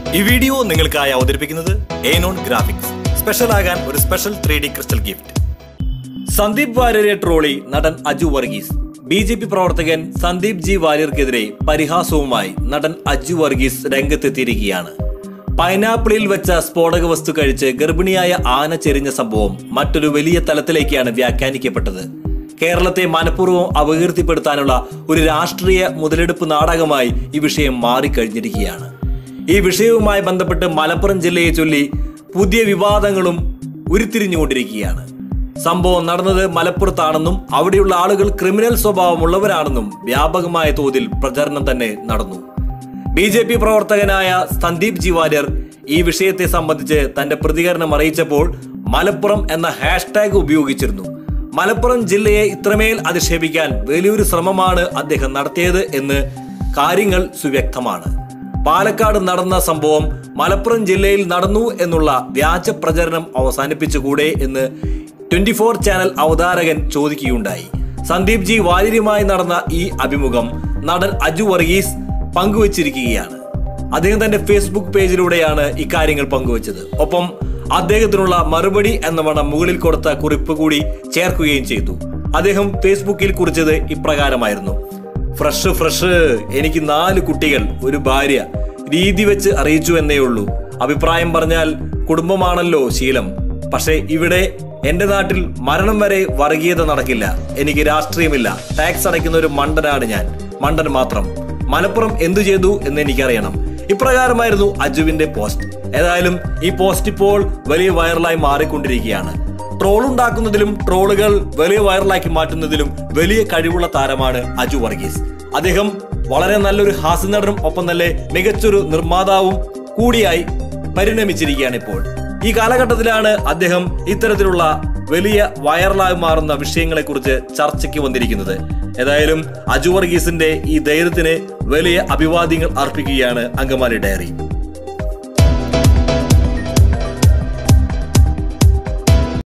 ഈ വീഡിയോ നിങ്ങൾക്കായി അവതരിപ്പിക്കുന്നത് ഏനോൺ ഗ്രാഫിക്സ് സ്പെഷ്യൽ ആകാൻ ഒരു special three D crystal gift Sandeep വാര്യരെ ട്രോളി നടൻ Aju Varghese B J P പ്രവർത്തകൻ സന്ദീപ് ജി വാര്യർക്കെതിരെ പരിഹാസവുമായി നടൻ അജു വർഗീസ് രംഗത്തെത്തിയിരിക്കുകയാണ് പൈനാപ്പിളിൽ വെച്ച സ്ഫോടക വസ്തു കഴിച്ച് ഗർഭിണിയായ ആന ചെരിഞ്ഞ സംഭവം മറ്റൊരു വലിയ തലത്തിലേക്കാണ് വ്യാഖ്യാനിക്കപ്പെട്ടത് കേരളത്തെ മനഃപൂർവ്വം അപകീർത്തിപ്പെടുത്താനുള്ള ഒരു രാഷ്ട്രീയ മുതലെടുപ്പ് നാടകമായി ഈ വിഷയം മാറിക്കഴിഞ്ഞിരിക്കുകയാണ് ഈ വിഷയവുമായി ബന്ധപ്പെട്ട് മലപ്പുറം ജില്ലയെ ചൊല്ലി പുതിയ വിവാദങ്ങളും ഉരുത്തിരിഞ്ഞുകൊണ്ടിരിക്കുകയാണ് സംഭവം നടന്നത് മലപ്പുറത്താണെന്നും അവിടെയുള്ള ആളുകൾ ക്രിമിനൽ സ്വഭാവമുള്ളവരാണെന്നും വ്യാപകമായ തോതിൽ പ്രചരണം തന്നെ നടന്നു ബി ജെ പി പ്രവർത്തകനായ സന്ദീപ് ജി വാര്യർ ഈ വിഷയത്തെ സംബന്ധിച്ച് തന്റെ പ്രതികരണം അറിയിച്ചപ്പോൾ മലപ്പുറം എന്ന ഹാഷ്ടാഗ് ഉപയോഗിച്ചിരുന്നു മലപ്പുറം ജില്ലയെ ഇത്രമേൽ അധിക്ഷേപിക്കാൻ വലിയൊരു ശ്രമമാണ് അദ്ദേഹം നടത്തിയത് എന്ന് കാര്യങ്ങൾ സുവ്യക്തമാണ് പാലക്കാട് നടന്ന സംഭവം മലപ്പുറം ജില്ലയിൽ നടന്നു എന്നുള്ള വ്യാജ പ്രചരണം അവസാനിപ്പിച്ചുകൂടെ എന്ന് ട്വന്റി ഫോർ ചാനൽ അവതാരകൻ ചോദിക്കുകയുണ്ടായി സന്ദീപ് ജി വാര്യരുമായി നടന്ന ഈ അഭിമുഖം നടൻ അജു വർഗീസ് പങ്കുവച്ചിരിക്കുകയാണ് അദ്ദേഹം തന്റെ ഫേസ്ബുക്ക് പേജിലൂടെയാണ് ഇക്കാര്യങ്ങൾ പങ്കുവച്ചത് ഒപ്പം അദ്ദേഹത്തിനുള്ള മറുപടി എന്ന വണ്ണം മുകളിൽ കൊടുത്ത കുറിപ്പ് കൂടി ചേർക്കുകയും ചെയ്തു അദ്ദേഹം ഫേസ്ബുക്കിൽ കുറിച്ചത് ഇപ്രകാരമായിരുന്നു ഫ്രഷ് ഫ്രഷ് എനിക്ക് നാല് കുട്ടികൾ ഒരു ഭാര്യ രീതി വെച്ച് അറിയിച്ചു എന്നേ ഉള്ളൂ അഭിപ്രായം പറഞ്ഞാൽ കുടുംബമാണല്ലോ ശീലം പക്ഷേ ഇവിടെ എന്റെ നാട്ടിൽ മരണം വരെ വർഗീയത നടക്കില്ല എനിക്ക് രാഷ്ട്രീയമില്ല ടാക്സ് അടയ്ക്കുന്ന ഒരു മണ്ടനാണ് ഞാൻ മണ്ടൻ മാത്രം മലപ്പുറം എന്തു ചെയ്തു എന്ന് എനിക്കറിയണം ഇപ്രകാരമായിരുന്നു അജുവിന്റെ പോസ്റ്റ് ഏതായാലും ഈ പോസ്റ്റ് ഇപ്പോൾ വലിയ വൈറലായി മാറിക്കൊണ്ടിരിക്കുകയാണ് ട്രോൾ ഉണ്ടാക്കുന്നതിലും ട്രോളുകൾ വലിയ വൈറലാക്കി മാറ്റുന്നതിലും വലിയ കഴിവുള്ള താരമാണ് അജു വർഗീസ് അദ്ദേഹം വളരെ നല്ലൊരു ഹാസ്യനടനും ഒപ്പം തന്നെ മികച്ചൊരു നിർമ്മാതാവും കൂടിയായി പരിണമിച്ചിരിക്കുകയാണ് ഇപ്പോൾ ഈ കാലഘട്ടത്തിലാണ് അദ്ദേഹം ഇത്തരത്തിലുള്ള വലിയ വൈറലായി മാറുന്ന വിഷയങ്ങളെക്കുറിച്ച് ചർച്ചയ്ക്ക് വന്നിരിക്കുന്നത് ഏതായാലും അജു വർഗീസിന്റെ ഈ ധൈര്യത്തിന് വലിയ അഭിവാദ്യങ്ങൾ അർപ്പിക്കുകയാണ് അങ്കമാലി ഡയറി